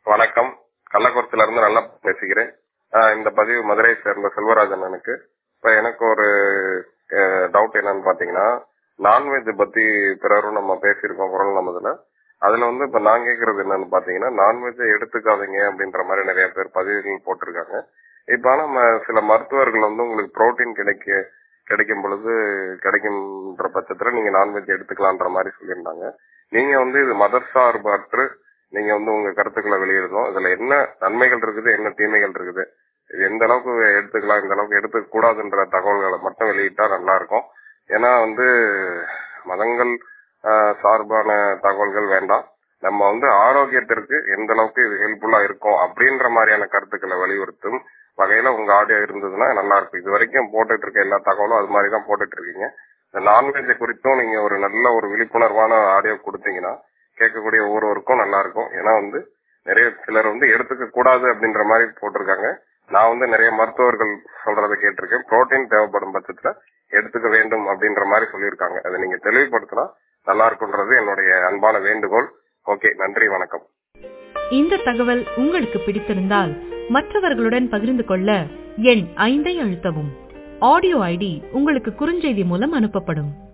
வணக்கம் கள்ளக்குறிச்சில இருந்து நல்லா பேசுகிறேன் ஆஹ் இந்த பதிவு மதுரை சேர்ந்த செல்வராஜன் எனக்கு இப்ப எனக்கு ஒரு டவுட் என்னன்னு பாத்தீங்கன்னா நான்வெஜ் பத்தி பிறரும் நம்ம பேசியிருக்கோம் குரல் நமதுல அதுல வந்து இப்ப நான் கேக்குறது என்னன்னு பாத்தீங்கன்னா நான்வெஜ் எடுத்துக்காதீங்க அப்படின்ற மாதிரி நிறைய பேர் பதிவுகள் போட்டிருக்காங்க இப்ப ஆனா நம்ம சில மருத்துவர்கள் வந்து உங்களுக்கு புரோட்டீன் கிடைக்க கிடைக்கும் பொழுது கிடைக்கும்ன்ற பட்சத்துல நீங்க நான்வெஜ் எடுத்துக்கலான்ற மாதிரி சொல்லியிருந்தாங்க நீங்க வந்து இது மதர் சார்பற்று நீங்க வந்து உங்க கருத்துக்களை வெளியிடணும் இதுல என்ன நன்மைகள் இருக்குது என்ன தீமைகள் இருக்குது இது எந்த அளவுக்கு எடுத்துக்கலாம் இந்த அளவுக்கு எடுத்துக்க கூடாதுன்ற தகவல்களை மட்டும் வெளியிட்டா நல்லா இருக்கும் ஏன்னா வந்து மதங்கள் ஆஹ், சார்பான தகவல்கள் வேண்டாம் நம்ம வந்து ஆரோக்கியத்திற்கு எந்த அளவுக்கு இது ஹெல்ப்ஃபுல்லா இருக்கும் அப்படின்ற மாதிரியான கருத்துக்களை வலியுறுத்தும் வகையில உங்க ஆடியோ இருந்ததுன்னா நல்லா இருக்கும் இது வரைக்கும் போட்டுட்டு இருக்க எல்லா தகவலும் அது மாதிரி தான் போட்டுட்டு இருக்கீங்க இந்த நான்வெஜ் குறித்தும் நீங்க ஒரு நல்ல ஒரு விழிப்புணர்வான ஆடியோ கொடுத்தீங்கன்னா கேட்கக்கூடிய ஒவ்வொருவருக்கும் நல்லா இருக்கும் ஏன்னா வந்து நிறைய சிலர் வந்து எடுத்துக்க கூடாது அப்படின்ற மாதிரி போட்டிருக்காங்க நான் வந்து நிறைய மருத்துவர்கள் சொல்றதை கேட்டிருக்கேன் புரோட்டீன் தேவைப்படும் பட்சத்துல எடுத்துக்க வேண்டும் அப்படின்ற மாதிரி சொல்லியிருக்காங்க அதை நீங்க தெளிவுபடுத்தினா நல்லா இருக்கும்ன்றது என்னுடைய அன்பான வேண்டுகோள் ஓகே நன்றி வணக்கம் இந்த தகவல் உங்களுக்கு பிடித்திருந்தால் மற்றவர்களுடன் பகிர்ந்து கொள்ள எண் ஐந்தை அழுத்தவும் ஆடியோ ஐடி உங்களுக்கு குறுஞ்செய்தி மூலம் அனுப்பப்படும்